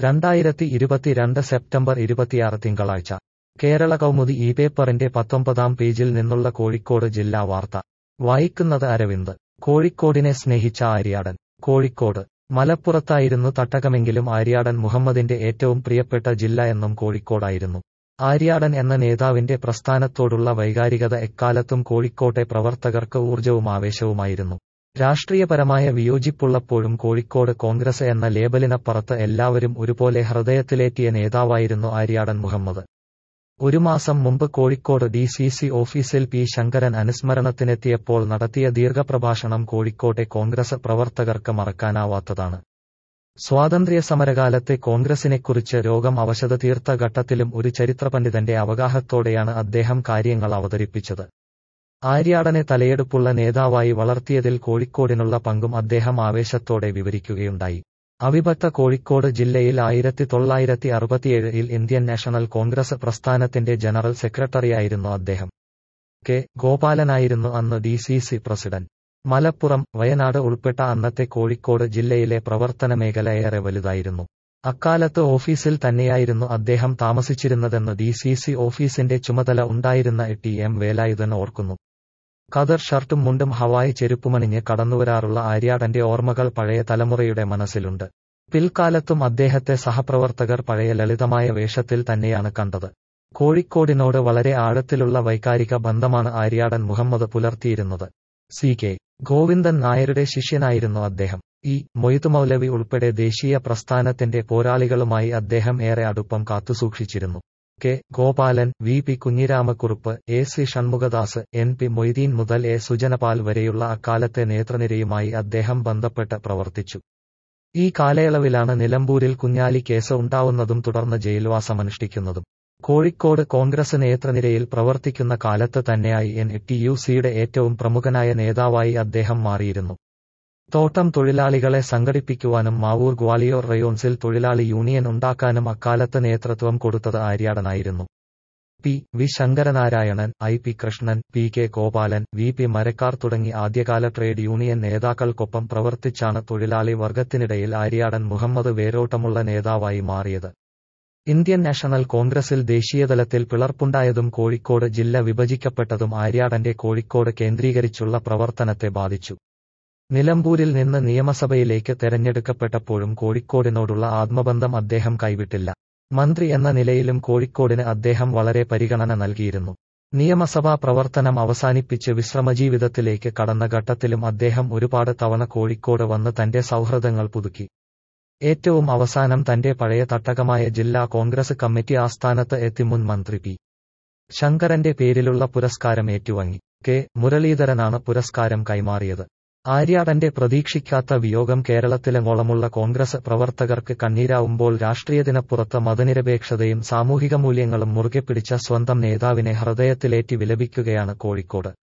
രണ്ടായിരത്തി ഇരുപത്തിരണ്ട് സെപ്റ്റംബർ ഇരുപത്തിയാറ് തിങ്കളാഴ്ച കേരള കൗമുദി ഈ പേപ്പറിന്റെ പത്തൊമ്പതാം പേജിൽ നിന്നുള്ള കോഴിക്കോട് ജില്ലാ വാർത്ത വായിക്കുന്നത് അരവിന്ദ് കോഴിക്കോടിനെ സ്നേഹിച്ച ആര്യാടൻ കോഴിക്കോട് മലപ്പുറത്തായിരുന്നു തട്ടകമെങ്കിലും ആര്യാടൻ മുഹമ്മദിന്റെ ഏറ്റവും പ്രിയപ്പെട്ട ജില്ല എന്നും കോഴിക്കോടായിരുന്നു ആര്യാടൻ എന്ന നേതാവിന്റെ പ്രസ്ഥാനത്തോടുള്ള വൈകാരികത എക്കാലത്തും കോഴിക്കോട്ടെ പ്രവർത്തകർക്ക് ഊർജവും ആവേശവുമായിരുന്നു രാഷ്ട്രീയപരമായ വിയോജിപ്പുള്ളപ്പോഴും കോഴിക്കോട് കോൺഗ്രസ് എന്ന ലേബലിനപ്പുറത്ത് എല്ലാവരും ഒരുപോലെ ഹൃദയത്തിലേറ്റിയ നേതാവായിരുന്നു ആര്യാടൻ മുഹമ്മദ് ഒരു മാസം മുമ്പ് കോഴിക്കോട് ഡി സി സി ഓഫീസിൽ പി ശങ്കരൻ അനുസ്മരണത്തിനെത്തിയപ്പോൾ നടത്തിയ ദീർഘപ്രഭാഷണം കോഴിക്കോട്ടെ കോൺഗ്രസ് പ്രവർത്തകർക്ക് മറക്കാനാവാത്തതാണ് സ്വാതന്ത്ര്യ സമരകാലത്തെ കോൺഗ്രസിനെക്കുറിച്ച് രോഗം അവശത തീർത്ത ഘട്ടത്തിലും ഒരു ചരിത്രപണ്ഡിതന്റെ അവഗാഹത്തോടെയാണ് അദ്ദേഹം കാര്യങ്ങൾ അവതരിപ്പിച്ചത് ആര്യാടനെ തലയെടുപ്പുള്ള നേതാവായി വളർത്തിയതിൽ കോഴിക്കോടിനുള്ള പങ്കും അദ്ദേഹം ആവേശത്തോടെ വിവരിക്കുകയുണ്ടായി അവിഭക്ത കോഴിക്കോട് ജില്ലയിൽ ആയിരത്തി തൊള്ളായിരത്തി അറുപത്തിയേഴിൽ ഇന്ത്യൻ നാഷണൽ കോൺഗ്രസ് പ്രസ്ഥാനത്തിന്റെ ജനറൽ സെക്രട്ടറിയായിരുന്നു അദ്ദേഹം കെ ഗോപാലനായിരുന്നു അന്ന് D C C president Malappuram Wayanad ഉൾപ്പെട്ട അന്നത്തെ കോഴിക്കോട് ജില്ലയിലെ പ്രവർത്തന മേഖല ഏറെ വലുതായിരുന്നു അക്കാലത്ത് ഓഫീസിൽ തന്നെയായിരുന്നു അദ്ദേഹം താമസിച്ചിരുന്നതെന്ന് ഡി സി സി ഓഫീസിന്റെ ചുമതല ഉണ്ടായിരുന്ന ടി എം വേലായുധൻ ഓർക്കുന്നു ഖദർ ഷർട്ടും മുണ്ടും ഹവായി ചെരുപ്പുമണിഞ്ഞ് കടന്നുവരാറുള്ള ആര്യാടന്റെ ഓർമ്മകൾ പഴയ തലമുറയുടെ മനസ്സിലുണ്ട് പിൽക്കാലത്തും അദ്ദേഹത്തെ സഹപ്രവർത്തകർ പഴയ ലളിതമായ വേഷത്തിൽ തന്നെയാണ് കണ്ടത് കോഴിക്കോടിനോട് വളരെ ആഴത്തിലുള്ള വൈകാരിക ബന്ധമാണ് ആര്യാടൻ മുഹമ്മദ് പുലർത്തിയിരുന്നത് സി കെ ഗോവിന്ദൻ നായരുടെ ശിഷ്യനായിരുന്നു അദ്ദേഹം ഈ മൊയ്തുമൗലവി ഉൾപ്പെടെ ദേശീയ പ്രസ്ഥാനത്തിന്റെ പോരാളികളുമായി അദ്ദേഹം ഏറെ അടുപ്പം കാത്തുസൂക്ഷിച്ചിരുന്നു K Gopalan V P Kunhiramakkurup A C Shanmughadas N P Moideen മുതൽ എ സുജനപാൽ വരെയുള്ള അക്കാലത്തെ നേതൃനിരയുമായി അദ്ദേഹം ബന്ധപ്പെട്ട് പ്രവർത്തിച്ചു ഈ കാലയളവിലാണ് നിലമ്പൂരിൽ കുഞ്ഞാലി കേസ് ഉണ്ടാവുന്നതും തുടർന്ന് ജയിൽവാസമനുഷ്ഠിക്കുന്നതും കോഴിക്കോട് കോൺഗ്രസ് നേതൃനിരയിൽ പ്രവർത്തിക്കുന്ന കാലത്ത് തന്നെയായി എൻ ടി യു സിയുടെ ഏറ്റവും പ്രമുഖനായ നേതാവായി അദ്ദേഹം മാറിയിരുന്നു തോട്ടം തൊഴിലാളികളെ സംഘടിപ്പിക്കുവാനും മാവൂർ ഗ്വാളിയോർ റയോൺസിൽ തൊഴിലാളി യൂണിയൻ ഉണ്ടാക്കാനും അക്കാലത്ത് നേതൃത്വം കൊടുത്തത് ആര്യാടനായിരുന്നു P V Sankaranarayanan I P Krishnan P K Gopalan V P Marakkar തുടങ്ങി ആദ്യകാല ട്രേഡ് യൂണിയൻ നേതാക്കൾക്കൊപ്പം പ്രവർത്തിച്ചാണ് തൊഴിലാളി വർഗത്തിനിടയിൽ ആര്യാടൻ മുഹമ്മദ് വേരോട്ടമുള്ള നേതാവായി മാറിയത് ഇന്ത്യൻ നാഷണൽ കോൺഗ്രസിൽ ദേശീയതലത്തിൽ പിളർപ്പുണ്ടായതും കോഴിക്കോട് ജില്ല വിഭജിക്കപ്പെട്ടതും ആര്യാടന്റെ കോഴിക്കോട് കേന്ദ്രീകരിച്ചുള്ള പ്രവർത്തനത്തെ ബാധിച്ചു നിലമ്പൂരിൽ നിന്ന് നിയമസഭയിലേക്ക് തെരഞ്ഞെടുക്കപ്പെട്ടപ്പോഴും കോഴിക്കോടിനോടുള്ള ആത്മബന്ധം അദ്ദേഹം കൈവിട്ടില്ല മന്ത്രി എന്ന നിലയിലും കോഴിക്കോടിന് അദ്ദേഹം വളരെ പരിഗണന നൽകിയിരുന്നു നിയമസഭാ പ്രവർത്തനം അവസാനിപ്പിച്ച് വിശ്രമജീവിതത്തിലേക്ക് കടന്ന ഘട്ടത്തിലും അദ്ദേഹം ഒരുപാട് തവണ കോഴിക്കോട് വന്ന് തന്റെ സൗഹൃദങ്ങൾ പുതുക്കി ഏറ്റവും അവസാനം തന്റെ പഴയ തട്ടകമായ ജില്ലാ കോൺഗ്രസ് കമ്മിറ്റി ആസ്ഥാനത്ത് എത്തി മുൻ മന്ത്രി പി ശങ്കരന്റെ പേരിലുള്ള പുരസ്കാരം ഏറ്റുവാങ്ങി കെ മുരളീധരനാണ് പുരസ്കാരം കൈമാറിയത് ആര്യാടന്റെ പ്രതീക്ഷിക്കാത്ത വിയോഗം കേരളത്തിലെങ്ങോളമുള്ള കോൺഗ്രസ് പ്രവർത്തകർക്ക് കണ്ണീരാവുമ്പോൾ രാഷ്ട്രീയത്തിനപ്പുറത്ത് മതനിരപേക്ഷതയും സാമൂഹിക മൂല്യങ്ങളും മുറുകെ പിടിച്ച സ്വന്തം നേതാവിനെ ഹൃദയത്തിലേറ്റി വിലപിക്കുകയാണ് കോഴിക്കോട്